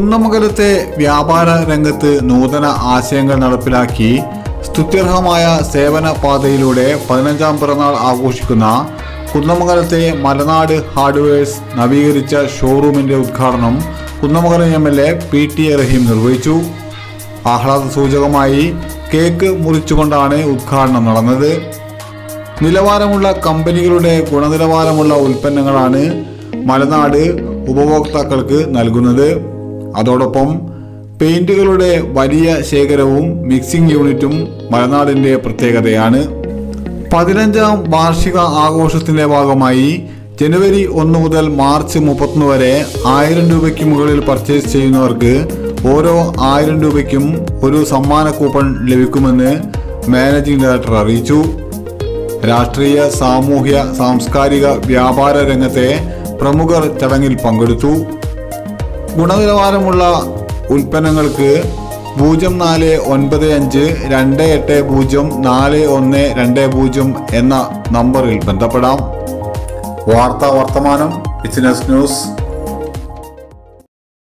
കുന്നമംഗലത്തെ വ്യാപാര രംഗത്ത് നൂതന ആശയങ്ങൾ നടപ്പിലാക്കി സ്തുത്യർഹമായ സേവന പാതയിലൂടെ പതിനഞ്ചാം പിറന്നാൾ ആഘോഷിക്കുന്ന കുന്നമംഗലത്തെ മലനാട് ഹാർഡ്വെയർസ് നവീകരിച്ച ഷോറൂമിന്റെ ഉദ്ഘാടനം Kunnamangalam M L A P T A Rahim നിർവഹിച്ചു ആഹ്ലാദ സൂചകമായി കേക്ക് മുറിച്ചുകൊണ്ടാണ് ഉദ്ഘാടനം നടന്നത് നിലവാരമുള്ള കമ്പനികളുടെ ഗുണനിലവാരമുള്ള ഉൽപ്പന്നങ്ങളാണ് മലനാട് ഉപഭോക്താക്കൾക്ക് നൽകുന്നത് അതോടൊപ്പം പെയിന്റുകളുടെ വലിയ ശേഖരവും മിക്സിംഗ് യൂണിറ്റും മലനാടിന്റെ പ്രത്യേകതയാണ് പതിനഞ്ചാം വാർഷിക ആഘോഷത്തിന്റെ ഭാഗമായി ജനുവരി ഒന്ന് മുതൽ മാർച്ച് മുപ്പത്തൊന്ന് വരെ ആയിരം രൂപയ്ക്ക് മുകളിൽ പർച്ചേസ് ചെയ്യുന്നവർക്ക് ഓരോ ആയിരം രൂപയ്ക്കും ഒരു സമ്മാന കൂപ്പൺ ലഭിക്കുമെന്ന് മാനേജിംഗ് ഡയറക്ടർ അറിയിച്ചു രാഷ്ട്രീയ സാമൂഹ്യ സാംസ്കാരിക വ്യാപാര രംഗത്തെ പ്രമുഖർ ചടങ്ങിൽ പങ്കെടുത്തു ഗുണനിലവാരമുള്ള ഉൽപ്പന്നങ്ങൾക്ക് പൂജ്യം നാല് ഒൻപത് അഞ്ച് രണ്ട് എട്ട് പൂജ്യം നാല് ഒന്ന് രണ്ട് പൂജ്യം എന്ന നമ്പറിൽ ബന്ധപ്പെടാം വാർത്താ വർത്തമാനം ബിസിനസ് ന്യൂസ്